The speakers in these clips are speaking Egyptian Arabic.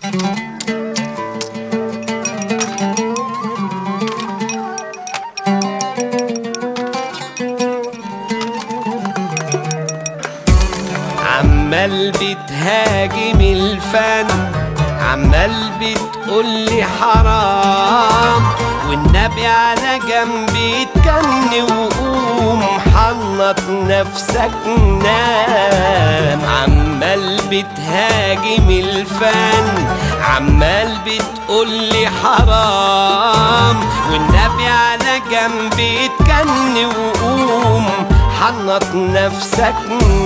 عمال بتهاجم الفن عمال بتقولي حرام والنبي على جنب يتكن وقوم حنط نفسك نام عمال بتهاجم الفن عمال بتقولي حرام والنبي على جنب يتكن وقوم حنط نفسك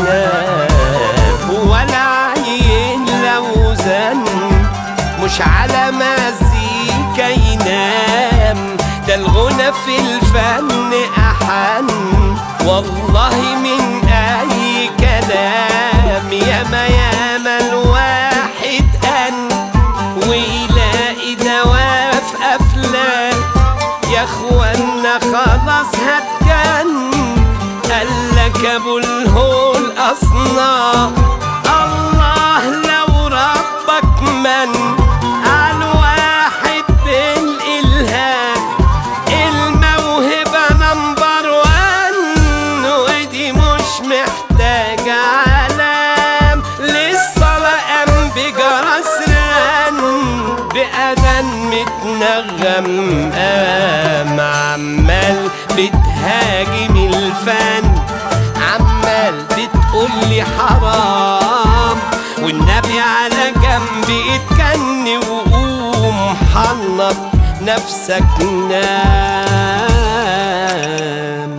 نام ولا عين لو زن مش على مزيكا ينام ده الغنى في الفن أحن والله من أي كلام ياما ياما الواحد أن ويلاقي دواء في أفلام يا اخوانا خلاص هتجن قالك ابو الهول اصنع الله لو ربك من على واحد بالالهام الموهبه نمبر وان ودي مش محتاجه علام للصلاه قام بجرس رن بأذان متنغم قام عمال بتهاجم الفن عمال بتقولي حرام والنبي على جنب اتكن وقوم حنط نفسك نام